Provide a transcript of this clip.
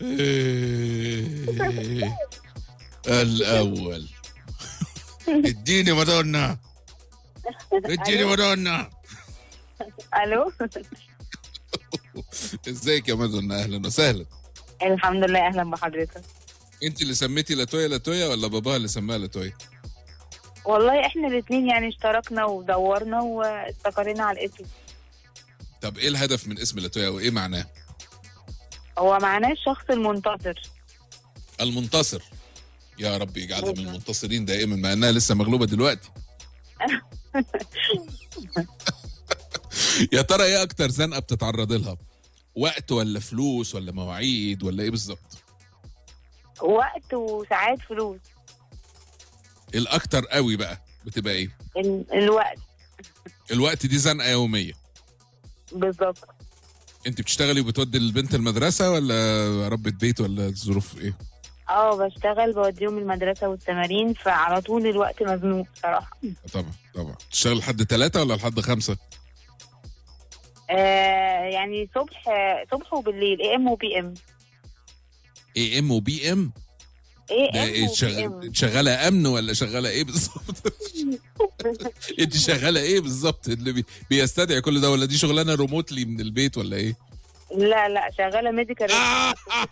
إيه. الاول اديني مادونا اديني مادونا الو ازيك يا مادونا اهلا وسهلا الحمد لله اهلا بحضرتك انت اللي سميتي لاتويا لاتويا ولا باباها اللي سماها لاتويا والله احنا الاثنين يعني اشتركنا ودورنا واستقرينا على الاسم طب ايه الهدف من اسم لاتويا وايه معناه هو معناه الشخص المنتصر المنتصر يا رب يجعلها من المنتصرين دائما مع انها لسه مغلوبه دلوقتي يا ترى ايه اكتر زنقه بتتعرض لها وقت ولا فلوس ولا مواعيد ولا ايه بالظبط وقت وساعات فلوس الاكتر قوي بقى بتبقى ايه ال- الوقت الوقت دي زنقه يوميه بالظبط انت بتشتغلي وبتودي البنت المدرسه ولا ربة بيت ولا الظروف ايه اه بشتغل بوديهم المدرسة والتمارين فعلى طول الوقت مزنوق بصراحة طبعا طبعا تشتغل لحد ثلاثة ولا لحد خمسة آه يعني صبح صبح وبالليل اي ام وبي ام اي ام وبي ام اي ده ام إيه وبي شغ- ام شغاله امن ولا شغاله ايه بالظبط انت شغاله ايه بالظبط اللي بي- بيستدعي كل ده ولا دي شغلانه ريموتلي من البيت ولا ايه لا لا شغالة ميديكال آه